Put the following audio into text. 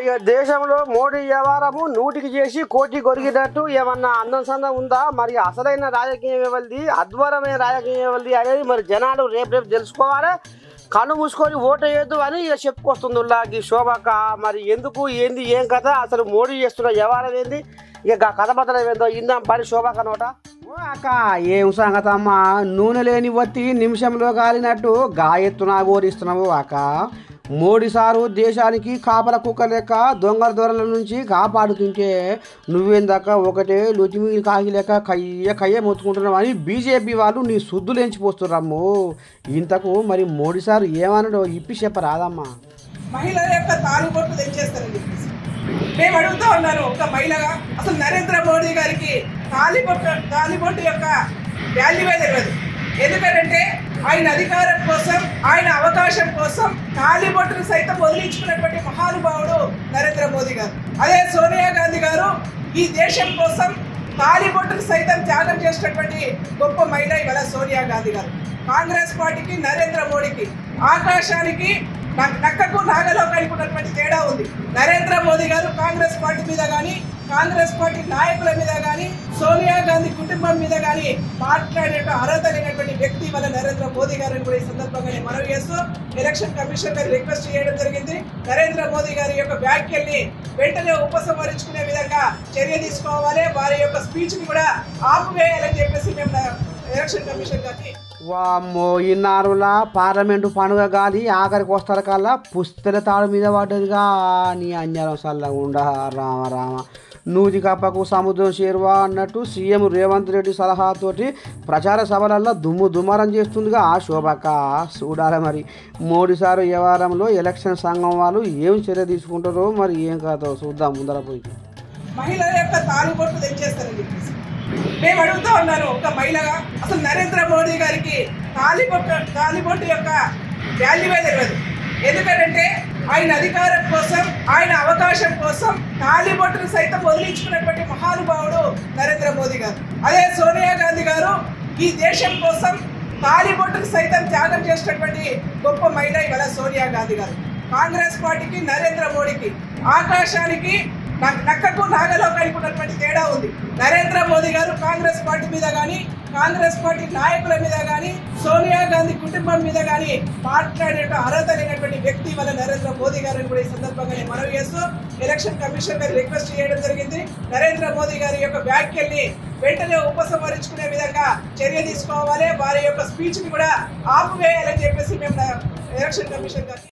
ఇక దేశంలో మోడీ వ్యవహారము నూటికి చేసి కోటి కొరిగినట్టు ఏమన్నా అందం సందం ఉందా మరి అసలైన రాజకీయం ఎవరిది అద్భుతమైన రాజకీయం ఎవరిది అనేది మరి జనాలు రేపు రేపు తెలుసుకోవాలి కళ్ళు మూసుకొని ఓటు వేయద్దు అని ఇక చెప్పుకొస్తుంది ఈ శోభక్క మరి ఎందుకు ఏంది ఏం కథ అసలు మోడీ చేస్తున్న వ్యవహారం ఏంది ఇక గా కథ బద్దలు ఏందో ఇందాం పని శోభక్క నోట ఓ అక్క ఏం సంగతమ్మా నూనె లేని వత్తి నిమిషంలో కాలినట్టు గాయెత్తున గోరిస్తున్నావు అక్క మోడీ సారు దేశానికి కాపల కుక్క లెక్క దొంగల దొరల నుంచి కాపాడుతుంటే నువ్వేందాక ఒకటే లుచిమి కాకి లెక్క కయ్య కయ్య మొత్తుకుంటున్నావు అని బీజేపీ వాళ్ళు నీ శుద్ధులు ఎంచిపోస్తుర్రమ్ము ఇంతకు మరి మోడీ సారు ఏమన్నాడో ఇప్పి చెప్పరాదమ్మా మహిళల యొక్క తాలిబొట్లు తెచ్చేస్తారని చెప్పేసి మేము అడుగుతా ఉన్నాను ఒక మహిళగా అసలు నరేంద్ర మోడీ గారికి తాలిబొట్టు తాలిబొట్టు యొక్క వాల్యూవే తెలియదు ఎందుకంటే ఆయన అధికారం కోసం ఆయన అవకాశం కోసం తాలిబొట్టును సైతం వదిలించుకున్నటువంటి మహానుభావుడు నరేంద్ర మోదీ గారు అదే సోనియా గాంధీ గారు ఈ దేశం కోసం తాలిబొట్టును సైతం త్యాగం చేసినటువంటి గొప్ప మహిళ ఇవాళ సోనియా గాంధీ గారు కాంగ్రెస్ పార్టీకి నరేంద్ర మోడీకి ఆకాశానికి నక్- నక్కకు నాగలోకానికి ఉన్నటువంటి తేడా ఉంది నరేంద్ర మోదీ గారు కాంగ్రెస్ పార్టీ మీద కానీ కాంగ్రెస్ పార్టీ నాయకుల మీద కానీ సోనియా గాంధీ కుటుంబం మీద కానీ మాట్లాడే అర్హత లేనటువంటి వ్యక్తి వల్ల నరేంద్ర మోదీ గారిని కూడా ఈ సందర్భంగా నేను మనవి చేస్తూ ఎలక్షన్ కమిషన్ గారు రిక్వెస్ట్ చేయడం జరిగింది నరేంద్ర మోదీ గారి యొక్క వ్యాఖ్యల్ని వెంటనే ఉపసంహరించుకునే విధంగా చర్య తీసుకోవాలి వారి యొక్క స్పీచ్ ని కూడా ఆపివేయాలని చెప్పేసి మేము ఎలక్షన్ కమిషన్ గారికి వామ్మో ఇన్నారులా పార్లమెంటు పండుగ గాలి ఆఖరికి వస్తారు కల్లా పుస్తల తాడు మీద పడ్డదిగా నీ అన్యారం సల్లగా ఉండ రామ రామ నూతి కప్పకు సముద్రం చేరువా అన్నట్టు సీఎం రేవంత్ రెడ్డి సలహాతోటి ప్రచార సభలల్లో దుమ్ము దుమారం చేస్తుందిగా ఆ శోభక్క చూడాలి మరి మోడీ సారు వ్యవహారంలో ఎలక్షన్ సంఘం వాళ్ళు ఏం చర్య తీసుకుంటారో మరి ఏం కాదో చూద్దాం ముందర పోయి మహిళల యొక్క తాలిబొట్లు తెచ్చేస్తారని చెప్పేసి మేము అడుగుతా ఉన్నాను ఒక మహిళగా అసలు నరేంద్ర మోడీ గారికి తాలిబొట్టు తాలిబొట్టు యొక్క వాల్యూవే తెలియదు ఎందుకంటే ఆయన అధికారం కోసం ఆయన అవకాశం కోసం తాలిబొట్టును సైతం వదిలించుకున్నటువంటి మహానుభావుడు నరేంద్ర మోదీ గారు అదే సోనియా గాంధీ గారు ఈ దేశం కోసం తాలిబొట్టును సైతం త్యాగం చేసినటువంటి గొప్ప మహిళ ఇవాళ సోనియా గాంధీ గారు కాంగ్రెస్ పార్టీకి నరేంద్ర మోడీకి ఆకాశానికి నక్- నక్కకు నాగలోకానికి ఉన్నటువంటి తేడా ఉంది నరేంద్ర మోదీ గారు కాంగ్రెస్ పార్టీ మీద కానీ కాంగ్రెస్ పార్టీ నాయకుల మీద కానీ సోనియా గాంధీ కుటుంబం మీద కానీ మాట్లాడే అర్హత లేనటువంటి వ్యక్తి వల్ల నరేంద్ర మోదీ గారిని కూడా ఈ సందర్భంగా నేను మనవి చేస్తూ ఎలక్షన్ కమిషన్ గారు రిక్వెస్ట్ చేయడం జరిగింది నరేంద్ర మోదీ గారి యొక్క వ్యాఖ్యల్ని వెంటనే ఉపసంహరించుకునే విధంగా చర్య తీసుకోవాలి వారి యొక్క స్పీచ్ ని కూడా ఆపివేయాలని చెప్పేసి మేము ఎలక్షన్ కమిషన్ గారికి